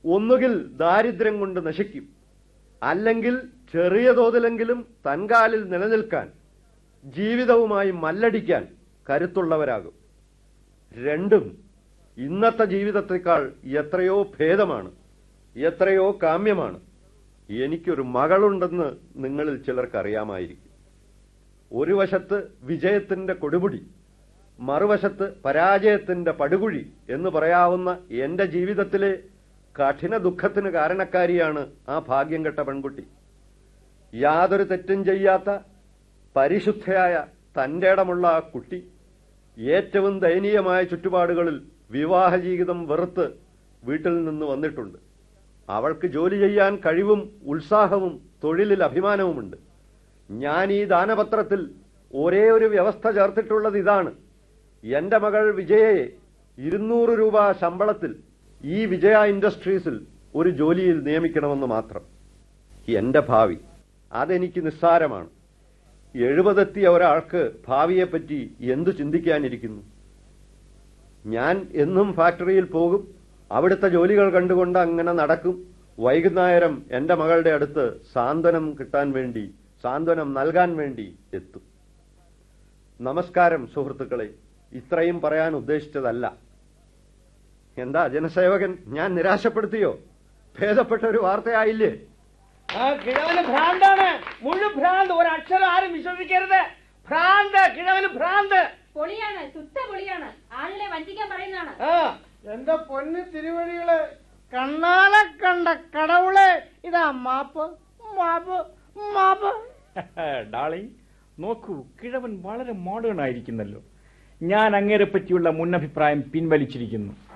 ഒന്നുകിൽ ദാരിദ്ര്യം കൊണ്ട് നശിക്കും അല്ലെങ്കിൽ ചെറിയ തോതിലെങ്കിലും തൻകാലിൽ നിലനിൽക്കാൻ ജീവിതവുമായി മല്ലടിക്കാൻ കരുത്തുള്ളവരാകും രണ്ടും ഇന്നത്തെ ജീവിതത്തെക്കാൾ എത്രയോ ഭേദമാണ് എത്രയോ കാമ്യമാണ് എനിക്കൊരു മകളുണ്ടെന്ന് നിങ്ങളിൽ ചിലർക്ക് അറിയാമായിരിക്കും ഒരു വശത്ത് വിജയത്തിന്റെ കൊടുമുടി മറുവശത്ത് പരാജയത്തിന്റെ പടുകുഴി എന്ന് പറയാവുന്ന എന്റെ ജീവിതത്തിലെ കഠിന ദുഃഖത്തിന് കാരണക്കാരിയാണ് ആ ഭാഗ്യം കെട്ട പെൺകുട്ടി യാതൊരു തെറ്റും ചെയ്യാത്ത പരിശുദ്ധയായ തന്റെ ഇടമുള്ള ആ കുട്ടി ഏറ്റവും ദയനീയമായ ചുറ്റുപാടുകളിൽ വിവാഹ ജീവിതം വെറുത്ത് വീട്ടിൽ നിന്ന് വന്നിട്ടുണ്ട് അവൾക്ക് ജോലി ചെയ്യാൻ കഴിവും ഉത്സാഹവും തൊഴിലിൽ അഭിമാനവുമുണ്ട് ഞാൻ ഈ ദാനപത്രത്തിൽ ഒരേ ഒരു വ്യവസ്ഥ ചേർത്തിട്ടുള്ളത് ഇതാണ് എന്റെ മകൾ വിജയയെ ഇരുന്നൂറ് രൂപ ശമ്പളത്തിൽ ഈ വിജയ ഇൻഡസ്ട്രീസിൽ ഒരു ജോലിയിൽ നിയമിക്കണമെന്ന് മാത്രം എന്റെ ഭാവി അതെനിക്ക് നിസ്സാരമാണ് എഴുപതെത്തിയ ഒരാൾക്ക് ഭാവിയെപ്പറ്റി എന്തു ചിന്തിക്കാനിരിക്കുന്നു ഞാൻ എന്നും ഫാക്ടറിയിൽ പോകും അവിടുത്തെ ജോലികൾ കണ്ടുകൊണ്ട് അങ്ങനെ നടക്കും വൈകുന്നേരം എന്റെ മകളുടെ അടുത്ത് സാന്ത്വനം കിട്ടാൻ വേണ്ടി സാന്ത്വനം നൽകാൻ വേണ്ടി എത്തും നമസ്കാരം സുഹൃത്തുക്കളെ ഇത്രയും പറയാൻ ഉദ്ദേശിച്ചതല്ല എന്താ ജനസേവകൻ ഞാൻ നിരാശപ്പെടുത്തിയോ ഭേദപ്പെട്ട ഒരു വാർത്തയായില്ലേ ആ കിഴവന് ഭ്രാന്താണ് മുഴു ഭ്രാന്ത് ഒരക്ഷരം ആരും വിശ്വസിക്കരുത് ഭ്രാന്ത് കിഴവന് ഭ്രാന്ത് പൊളിയാണ് സുത്ത പൊളിയാണ് ആളുകളെ വഞ്ചിക്കാൻ പറയുന്നതാണ് ആ എന്റെ പൊന്ന് തിരുവഴികള് കണ്ണാലെ കണ്ട കടവുളെ ഇതാ മാപ്പ് മാപ്പ് മാപ്പ് ഡാളിങ് നോക്കൂ കിഴവൻ വളരെ മോഡേൺ ആയിരിക്കുന്നല്ലോ ഞാൻ അങ്ങേരെ പറ്റിയുള്ള മുന്നഭിപ്രായം പിൻവലിച്ചിരിക്കുന്നു